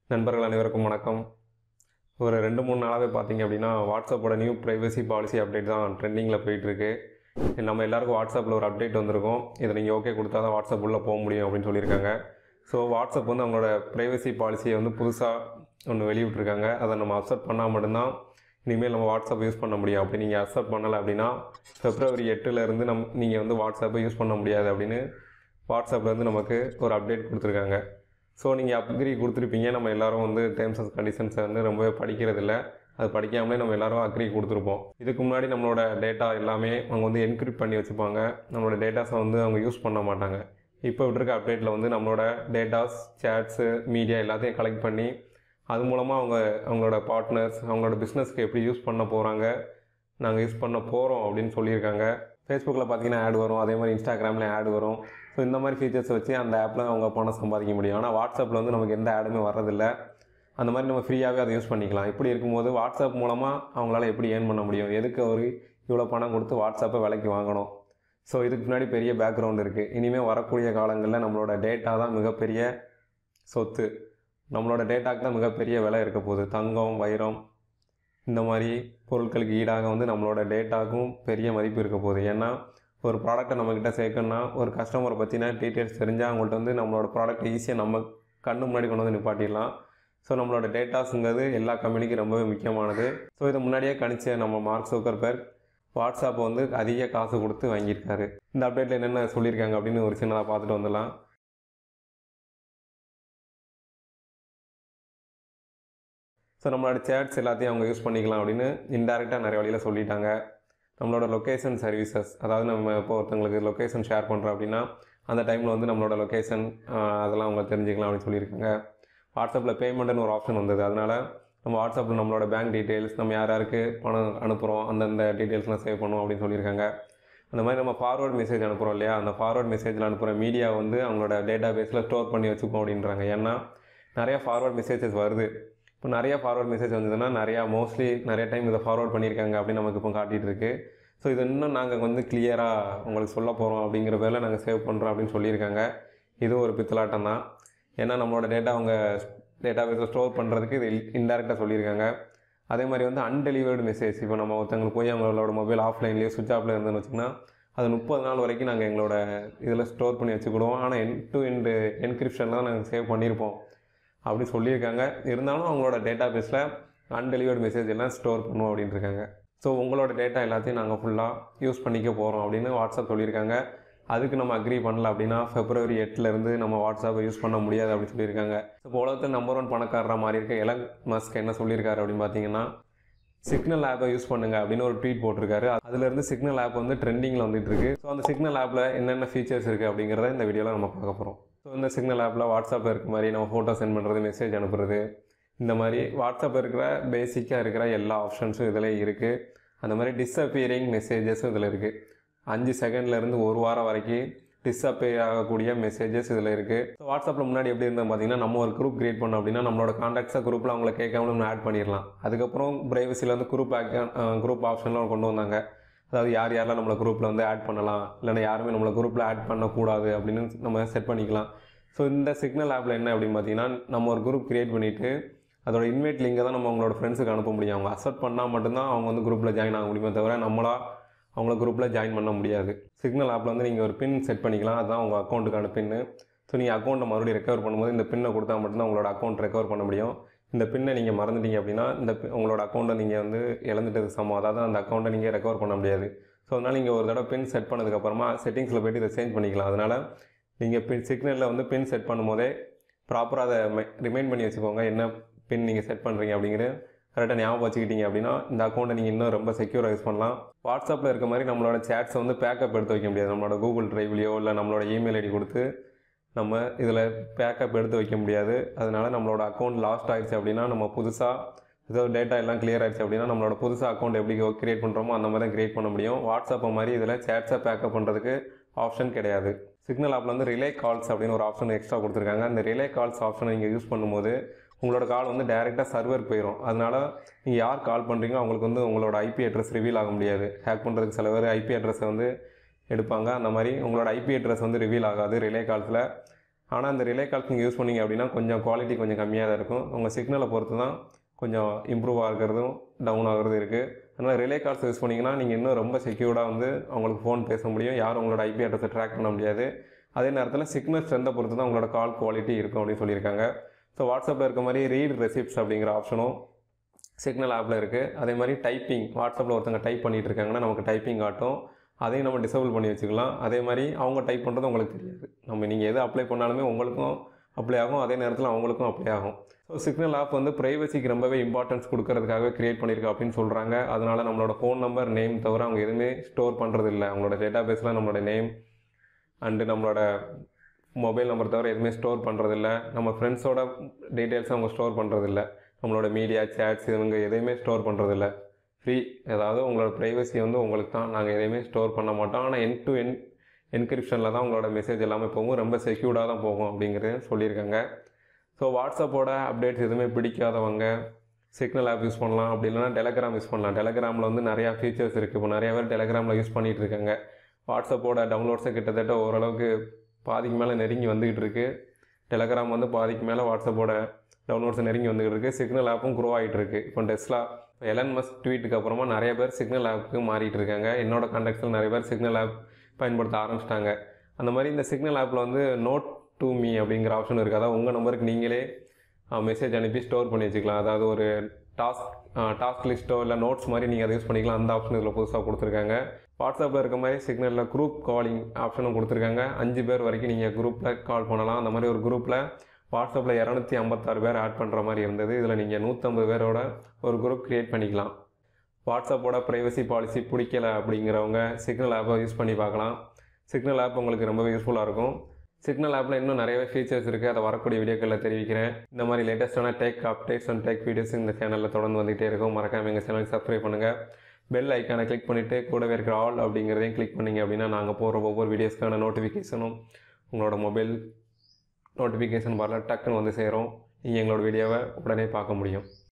நண்பர்கள் அனைவருக்கும் வணக்கம் ஒரு ரெண்டு மூணு நாளாகவே பார்த்தீங்க அப்படின்னா வாட்ஸ்அப்போட நியூ ப்ரைவசி பாலிசி அப்டேட் தான் ட்ரெண்டிங்கில் போயிட்டுருக்கு நம்ம எல்லாருக்கும் வாட்ஸ்அப்பில் ஒரு அப்டேட் வந்திருக்கும் இதை நீங்கள் ஓகே கொடுத்தா தான் வாட்ஸ்அப் உள்ளே போக முடியும் அப்படின்னு சொல்லியிருக்காங்க ஸோ வாட்ஸ்அப் வந்து அவங்களோட ப்ரைவசி பாலிசியை வந்து புதுசாக ஒன்று வெளியிட்டிருக்காங்க அதை நம்ம அக்செப்ட் பண்ணால் மட்டும்தான் இனிமேல் நம்ம வாட்ஸ்அப் யூஸ் பண்ண முடியும் அப்படி நீங்கள் அக்செப்ட் பண்ணலை அப்படின்னா பிப்ரவரி எட்டுலேருந்து நம் நீங்கள் வந்து வாட்ஸ்அப்பை யூஸ் பண்ண முடியாது அப்படின்னு வாட்ஸ்அப்லேருந்து நமக்கு ஒரு அப்டேட் கொடுத்துருக்காங்க ஸோ நீங்கள் அப்கிரி கொடுத்துருப்பீங்க நம்ம எல்லாரும் வந்து டேர்ம்ஸ் அண்ட் கண்டிஷன்ஸை வந்து ரொம்பவே படிக்கிறதில்ல அது படிக்காமலே நம்ம எல்லாரும் அக்ரி கொடுத்துருப்போம் இதுக்கு முன்னாடி நம்மளோட டேட்டா எல்லாமே அவங்க வந்து என்கிரிப்ட் பண்ணி வச்சுப்பாங்க நம்மளோட டேட்டாஸை வந்து அவங்க யூஸ் பண்ண மாட்டாங்க இப்போ விட்டுருக்க அப்டேட்டில் வந்து நம்மளோட டேட்டாஸ் சேட்ஸு மீடியா எல்லாத்தையும் கலெக்ட் பண்ணி அது மூலமாக அவங்க அவங்களோட பார்ட்னர்ஸ் அவங்களோட பிஸ்னஸ்க்கு எப்படி யூஸ் பண்ண போகிறாங்க நாங்கள் யூஸ் பண்ண போகிறோம் அப்படின்னு சொல்லியிருக்காங்க ஃபேஸ்புக்கில் பார்த்தீங்கன்னா ஆட் வரும் அதே மாதிரி இன்ஸ்டாகிராமில் ஆட் வரும் ஸோ இந்த மாதிரி ஃபீச்சர்ஸ் வச்சு அந்த ஆப்பில் அவங்க பணம் சம்பாதிக்க முடியும் ஆனால் வாட்ஸ்அப்பில் வந்து நமக்கு எந்த ஆடுமே வர்றதில்ல அந்த மாதிரி நம்ம ஃப்ரீயாகவே அதை யூஸ் பண்ணிக்கலாம் இப்படி இருக்கும்போது வாட்ஸ்அப் மூலமாக அவங்களால எப்படி ஏர்ன் பண்ண முடியும் எதுக்கு அவர் இவ்வளோ பணம் கொடுத்து வாட்ஸ்அப்பை விலைக்கு வாங்கணும் ஸோ இதுக்கு முன்னாடி பெரிய பேக்ரவுண்ட் இருக்குது இனிமேல் வரக்கூடிய காலங்களில் நம்மளோட டேட்டா தான் மிகப்பெரிய சொத்து நம்மளோட டேட்டாக்கு தான் மிகப்பெரிய விலை இருக்க போகுது தங்கம் வைரம் இந்த மாதிரி பொருட்களுக்கு ஈடாக வந்து நம்மளோட டேட்டாக்கும் பெரிய மதிப்பு இருக்க போகுது ஏன்னா ஒரு ப்ராடக்ட்டை நம்மக்கிட்ட சேர்க்கணும்னா ஒரு கஸ்டமரை பற்றின டீட்டெயில்ஸ் தெரிஞ்சால் அவங்கள்ட்ட வந்து நம்மளோட ப்ராடக்ட்டை ஈஸியாக நம்ம கண்ணு முன்னாடி கொண்டு வந்து நிப்பாட்டிடலாம் ஸோ நம்மளோட டேட்டாஸுங்கிறது எல்லா கம்பெனிக்கும் ரொம்பவே முக்கியமானது ஸோ இதை முன்னாடியே கணிச்ச நம்ம மார்க் சூக்கர்பர்க் வாட்ஸ்அப்பை வந்து அதிக காசு கொடுத்து வாங்கியிருக்காரு இந்த அப்டேட்டில் என்னென்ன சொல்லியிருக்காங்க அப்படின்னு ஒரு சின்னதாக பார்த்துட்டு வந்துடலாம் ஸோ நம்மளோட சேட்ஸ் எல்லாத்தையும் அவங்க யூஸ் பண்ணிக்கலாம் அப்படின்னு இன்டெரக்டாக நிறைய வழியில் சொல்லிட்டாங்க நம்மளோட லொக்கேஷன் சர்வீசஸ் அதாவது நம்ம இப்போ ஒருத்தங்களுக்கு லொக்கேஷன் ஷேர் பண்ணுறோம் அப்படின்னா அந்த டைமில் வந்து நம்மளோட லொக்கேஷன் அதெல்லாம் அவங்க தெரிஞ்சுக்கலாம் அப்படின்னு சொல்லியிருக்காங்க வாட்ஸ்அப்பில் பேமெண்ட்னு ஒரு ஆப்ஷன் வந்தது அதனால் நம்ம வாட்ஸ்அப்பில் நம்மளோட பேங்க் டீட்டெயில்ஸ் நம்ம யார் யாருக்கு பணம் அனுப்புகிறோம் அந்தந்த டீட்டெயில்ஸ்லாம் சேவ் பண்ணுவோம் அப்படின்னு சொல்லியிருக்காங்க அந்த மாதிரி நம்ம ஃபார்வர்ட் மெசேஜ் அனுப்புகிறோம் இல்லையா அந்த ஃபார்வர்ட் மெசேஜில் அனுப்புகிற மீடியா வந்து அவங்களோட டேட்டா பேஸில் ஸ்டோர் பண்ணி வச்சுப்போம் அப்படின்றாங்க ஏன்னா நிறையா ஃபார்வர்ட் மெசேஜஸ் வருது இப்போ நிறைய ஃபார்வர்ட் மெசேஜ் வந்ததுன்னா நிறையா மோஸ்ட்லி நிறைய டைம் இதை ஃபார்வர்ட் பண்ணியிருக்காங்க அப்படின்னு நமக்கு இப்போ காட்டிகிட்டு இருக்கு ஸோ இது இன்னும் நாங்கள் வந்து கிளியராக உங்களுக்கு சொல்ல போகிறோம் அப்படிங்கிற பேரில் நாங்கள் சேவ் பண்ணுறோம் அப்படின்னு சொல்லியிருக்காங்க இது ஒரு பித்தலாட்டம் தான் ஏன்னா நம்மளோட டேட்டா அவங்க டேட்டா பேஸில் ஸ்டோர் பண்ணுறதுக்கு இது இன்டெரக்டாக சொல்லியிருக்காங்க அதே மாதிரி வந்து அன்டெலிவர்டு மெசேஜ் இப்போ நம்ம ஒருத்தங்களுக்கு போய் அவங்களோட மொபைல் ஆஃப்லைன்லேயே சுவிச் ஆஃபில் இருந்துன்னு வச்சுங்கன்னா அது முப்பது நாள் வரைக்கும் நாங்கள் எங்களோட இதில் ஸ்டோர் பண்ணி வச்சுக்கிடுவோம் ஆனால் என் டு எண்டு என்கிரிப்ஷனில் தான் நாங்கள் சேவ் பண்ணியிருப்போம் அப்படி சொல்லியிருக்காங்க இருந்தாலும் அவங்களோட டேட்டா பேஸில் அன்டெலிவர்டு மெசேஜ் எல்லாம் ஸ்டோர் பண்ணுவோம் அப்படின்னு இருக்காங்க ஸோ உங்களோட டேட்டா எல்லாத்தையும் நாங்கள் ஃபுல்லாக யூஸ் பண்ணிக்க போகிறோம் அப்படின்னு வாட்ஸ்அப் சொல்லியிருக்காங்க அதுக்கு நம்ம அக்ரி பண்ணல அப்படின்னா ஃபெப்ரவரி எட்டுலேருந்து நம்ம வாட்ஸ்அப்பை யூஸ் பண்ண முடியாது அப்படின்னு சொல்லியிருக்காங்க இப்போ உலகத்தில் நம்பர் ஒன் பணக்காரராக மாறி இருக்க எலன் மஸ்க் என்ன சொல்லியிருக்காரு அப்படின்னு பார்த்தீங்கன்னா சிக்னல் ஆப்பை யூஸ் பண்ணுங்க அப்படின்னு ஒரு ட்வீட் போட்டிருக்காரு அதுலேருந்து சிக்னல் ஆப் வந்து ட்ரெண்டிங்கில் வந்துட்டு இருக்கு ஸோ அந்த சிக்னல் ஆப்பில் என்னென்ன ஃபீச்சர்ஸ் இருக்குது அப்படிங்கிறத இந்த வீடியோவில் நம்ம பார்க்க போகிறோம் ஸோ இந்த சிக்னல் ஆப்பில் வாட்ஸ்அப்பில் இருக்க மாதிரி நம்ம ஃபோட்டோ சென்ட் பண்ணுறது மெசேஜ் அனுப்புறது இந்த மாதிரி வாட்ஸ்அப் இருக்கிற பேசிக்காக இருக்கிற எல்லா ஆப்ஷன்ஸும் இதில் இருக்குது அந்த மாதிரி டிஸ்அப்பியரிங் மெசேஜஸும் இதில் இருக்குது அஞ்சு செகண்ட்லேருந்து ஒரு வாரம் வரைக்கும் டிஸ்அப்பியர் ஆகக்கூடிய மெசேஜஸ் இதில் இருக்குது ஸோ வாட்ஸ்அப்பில் முன்னாடி எப்படி இருந்தால் பார்த்தீங்கன்னா நம்ம ஒரு குரூப் கிரியேட் பண்ணோம் அப்படின்னா நம்மளோட காண்டாக்ட்ஸை குரூப்பில் அவங்கள கேட்காம நம்ம ஆட் பண்ணிடலாம் அதுக்கப்புறம் பிரைவசியில் வந்து குரூப் குரூப் ஆப்ஷன்லாம் கொண்டு வந்தாங்க அதாவது யார் யாரெல்லாம் நம்மளை குரூப்பில் வந்து ஆட் பண்ணலாம் இல்லைன்னா யாருமே நம்மளை குரூப்பில் ஆட் பண்ணக்கூடாது அப்படின்னு நம்ம செட் பண்ணிக்கலாம் ஸோ இந்த சிக்னல் ஆப்பில் என்ன அப்படின்னு பார்த்தீங்கன்னா நம்ம ஒரு குரூப் கிரியேட் பண்ணிவிட்டு அதோட இன்வைட் லிங்கை தான் நம்ம அவங்களோட ஃப்ரெண்ட்ஸுக்கு அனுப்ப முடியும் அவங்க அக்செப்ட் பண்ணால் மட்டும்தான் அவங்க வந்து குரூப்பில் ஜாயின் ஆக முடியுமே தவிர நம்மளா அவங்கள குரூப்பில் ஜாயின் பண்ண முடியாது சிக்னல் ஆப்பில் வந்து நீங்கள் ஒரு பின் செட் பண்ணிக்கலாம் அதுதான் உங்கள் அக்கௌண்ட்டுக்கான பின்னு ஸோ நீங்கள் அக்கௌண்ட்டை மறுபடியும் ரெக்கவர் பண்ணும்போது இந்த பின்னை கொடுத்தா மட்டும்தான் உங்களோட அக்கௌண்ட் ரெக்கவர் பண்ண முடியும் இந்த பின்னை நீங்கள் மறந்துட்டீங்க அப்படின்னா இந்த பி- உங்களோட அக்கௌண்ட்டை நீங்கள் வந்து இழந்துட்டது சமம் அதாவது அந்த அக்கௌண்ட்டை நீங்கள் ரெக்கவர் பண்ண முடியாது ஸோ அதனால் நீங்கள் ஒரு தடவை பின் செட் பண்ணதுக்கப்புறமா செட்டிங்ஸில் போய்ட்டு இதை சேஞ்ச் பண்ணிக்கலாம் அதனால் நீங்கள் பின் சிக்னலில் வந்து பின் செட் பண்ணும்போதே ப்ராப்பராக அதை ரிமைண்ட் பண்ணி வச்சுக்கோங்க என்ன பின் நீங்கள் செட் பண்ணுறீங்க அப்படிங்கிறது கரெக்டாக ஞாபகம் வச்சுக்கிட்டீங்க அப்படின்னா இந்த அக்கௌண்ட்டை நீங்கள் இன்னும் ரொம்ப செக்யூராக யூஸ் பண்ணலாம் வாட்ஸ்அப்பில் இருக்க மாதிரி நம்மளோட சேட்ஸை வந்து பேக்கப் எடுத்து வைக்க முடியாது நம்மளோட கூகுள் ட்ரைவ்லையோ இல்லை நம்மளோட இமெயில் ஐடி கொடுத்து நம்ம இதில் பேக்கப் எடுத்து வைக்க முடியாது அதனால நம்மளோட அக்கௌண்ட் லாஸ்ட் ஆயிடுச்சு அப்படின்னா நம்ம புதுசாக ஏதோ டேட்டா எல்லாம் கிளியர் ஆயிடுச்சு அப்படின்னா நம்மளோட புதுசாக அக்கௌண்ட் எப்படி கிரியேட் பண்ணுறோமோ அந்த மாதிரி தான் கிரியேட் பண்ண முடியும் வாட்ஸ்அப்பை மாதிரி இதில் சேட்ஸை பேக்கப் பண்ணுறதுக்கு ஆப்ஷன் கிடையாது சிக்னல் ஆப்பில் வந்து ரிலே கால்ஸ் அப்படின்னு ஒரு ஆப்ஷன் எக்ஸ்ட்ரா கொடுத்துருக்காங்க அந்த ரிலே கால்ஸ் ஆப்ஷனை நீங்கள் யூஸ் பண்ணும்போது உங்களோட கால் வந்து டைரெக்டாக சர்வர் போயிடும் அதனால நீங்கள் யார் கால் பண்ணுறீங்களோ அவங்களுக்கு வந்து உங்களோட ஐபி அட்ரஸ் ரிவீல் ஆக முடியாது ஹேக் பண்ணுறதுக்கு சில பேர் ஐபி அட்ரஸை வந்து எடுப்பாங்க அந்த மாதிரி உங்களோட ஐபி அட்ரஸ் வந்து ரிவீல் ஆகாது ரிலே கால்ஸில் ஆனால் இந்த ரிலே கால்ஸ் நீங்கள் யூஸ் பண்ணீங்க அப்படின்னா கொஞ்சம் குவாலிட்டி கொஞ்சம் கம்மியாக தான் இருக்கும் உங்கள் சிக்னலை பொறுத்து தான் கொஞ்சம் இம்ப்ரூவ் ஆகிறதும் டவுன் ஆகிறதும் இருக்குது அதனால் ரிலே கால்ஸ் யூஸ் பண்ணிங்கன்னா நீங்கள் இன்னும் ரொம்ப செக்யூர்டாக வந்து அவங்களுக்கு ஃபோன் பேச முடியும் யாரும் உங்களோட ஐபி அட்ரஸை ட்ராக் பண்ண முடியாது அதே நேரத்தில் சிக்னல் ஸ்ட்ரென்த்தை பொறுத்து தான் உங்களோட கால் குவாலிட்டி இருக்கும் அப்படின்னு சொல்லியிருக்காங்க ஸோ வாட்ஸ்அப்பில் இருக்க மாதிரி ரீட் ரெசிப்ட்ஸ் அப்படிங்கிற ஆப்ஷனும் சிக்னல் ஆப்பில் இருக்குது அதே மாதிரி டைப்பிங் வாட்ஸ்அப்பில் ஒருத்தங்க டைப் பண்ணிகிட்டு இருக்காங்கன்னா நமக்கு டைப்பிங் காட்டும் அதையும் நம்ம டிசேபிள் பண்ணி வச்சுக்கலாம் அதே மாதிரி அவங்க டைப் பண்ணுறது உங்களுக்கு தெரியாது நம்ம நீங்கள் எது அப்ளை பண்ணாலுமே உங்களுக்கும் அப்ளை ஆகும் அதே நேரத்தில் அவங்களுக்கும் அப்ளை ஆகும் ஸோ சிக்னல் ஆப் வந்து ப்ரைவசிக்கு ரொம்பவே இம்பார்ட்டன்ஸ் கொடுக்கறதுக்காகவே க்ரியேட் பண்ணியிருக்கு அப்படின்னு சொல்கிறாங்க அதனால நம்மளோட ஃபோன் நம்பர் நேம் தவிர அவங்க எதுவுமே ஸ்டோர் பண்ணுறது இல்லை அவங்களோட டேட்டா பேஸில் நம்மளோட நேம் அண்டு நம்மளோட மொபைல் நம்பர் தவிர எதுவுமே ஸ்டோர் பண்ணுறதில்ல நம்ம ஃப்ரெண்ட்ஸோட டீட்டெயில்ஸை அவங்க ஸ்டோர் பண்ணுறதில்ல நம்மளோட மீடியா சேட்ஸ் இவங்க எதையுமே ஸ்டோர் பண்ணுறதில்ல ஃப்ரீ அதாவது உங்களோட ப்ரைவசி வந்து உங்களுக்கு தான் நாங்கள் எதையுமே ஸ்டோர் பண்ண மாட்டோம் ஆனால் என் டு என் என்கிரிப்ஷனில் தான் உங்களோட மெசேஜ் எல்லாமே போகும் ரொம்ப செக்யூர்டாக தான் போகும் அப்படிங்கிறது சொல்லியிருக்காங்க ஸோ வாட்ஸ்அப்போட அப்டேட்ஸ் எதுவுமே பிடிக்காதவங்க சிக்னல் ஆப் யூஸ் பண்ணலாம் அப்படி இல்லைனா டெலகிராம் யூஸ் பண்ணலாம் டெலகிராமில் வந்து நிறையா ஃபீச்சர்ஸ் இருக்குது இப்போ நிறைய பேர் டெலகிராமில் யூஸ் பண்ணிகிட்டு இருக்காங்க வாட்ஸ்அப்போட டவுன்லோட்ஸை கிட்டத்தட்ட ஓரளவுக்கு பாதிக்கு மேலே நெருங்கி வந்துக்கிட்டு இருக்குது டெலகிராம் வந்து பாதிக்கு மேலே வாட்ஸ்அப்போட டவுன்லோட்ஸ் நெருங்கி வந்துக்கிட்டு இருக்குது சிக்னல் ஆப்பும் குரோ ஆகிட்டு இருக்கு இப்போ டெஸ்லா எலன் மஸ்க் ட்வீட்டுக்கு அப்புறமா நிறைய பேர் சிக்னல் ஆப்புக்கு மாறிட்டு இருக்காங்க என்னோட கான்டாக்ட்ஸில் நிறைய பேர் சிக்னல் ஆப் பயன்படுத்த ஆரம்பிச்சிட்டாங்க அந்த மாதிரி இந்த சிக்னல் ஆப்பில் வந்து நோட் டு மீ அப்படிங்கிற ஆப்ஷன் இருக்குது அதாவது உங்கள் நம்பருக்கு நீங்களே மெசேஜ் அனுப்பி ஸ்டோர் பண்ணி வச்சுக்கலாம் அதாவது ஒரு டாஸ்க் டாஸ்க் லிஸ்ட்டோ இல்லை நோட்ஸ் மாதிரி நீங்கள் அதை யூஸ் பண்ணிக்கலாம் அந்த ஆப்ஷன் இதில் புதுசாக கொடுத்துருக்காங்க வாட்ஸ்அப்பில் இருக்க மாதிரி சிக்னலில் குரூப் காலிங் ஆப்ஷனும் கொடுத்துருக்காங்க அஞ்சு பேர் வரைக்கும் நீங்கள் குரூப்பில் கால் பண்ணலாம் அந்த மாதிரி ஒரு குரூப்பில் வாட்ஸ்அப்பில் இரநூத்தி ஐம்பத்தாறு பேர் ஆட் பண்ணுற மாதிரி இருந்தது இதில் நீங்கள் நூற்றம்பது பேரோட ஒரு குரூப் க்ரியேட் பண்ணிக்கலாம் வாட்ஸ்அப்போட ப்ரைவசி பாலிசி பிடிக்கல அப்படிங்கிறவங்க சிக்னல் ஆப்பை யூஸ் பண்ணி பார்க்கலாம் சிக்னல் ஆப் உங்களுக்கு ரொம்பவே யூஸ்ஃபுல்லாக இருக்கும் சிக்னல் ஆப்பில் இன்னும் நிறையவே ஃபீச்சர்ஸ் இருக்குது அதை வரக்கூடிய வீடியோக்களில் தெரிவிக்கிறேன் இந்த மாதிரி லேட்டஸ்ட்டான tech updates and tech videos இந்த சேனலில் தொடர்ந்து வந்துகிட்டே இருக்கும் மறக்காம எங்கள் சேனலுக்கு சப்ஸ்கிரைப் பண்ணுங்கள் பெல் ஐக்கானை கிளிக் பண்ணிவிட்டு கூடவே இருக்கிற ஆல் அப்படிங்கிறதையும் கிளிக் பண்ணிங்க அப்படின்னா நாங்கள் போகிற ஒவ்வொரு வீடியோஸ்க்கான நோட்டிஃபிகேஷனும் உங்களோட மொபைல் நோட்டிஃபிகேஷன் பாரில் டக்குன்னு வந்து சேரும் நீங்கள் எங்களோட வீடியோவை உடனே பார்க்க முடியும்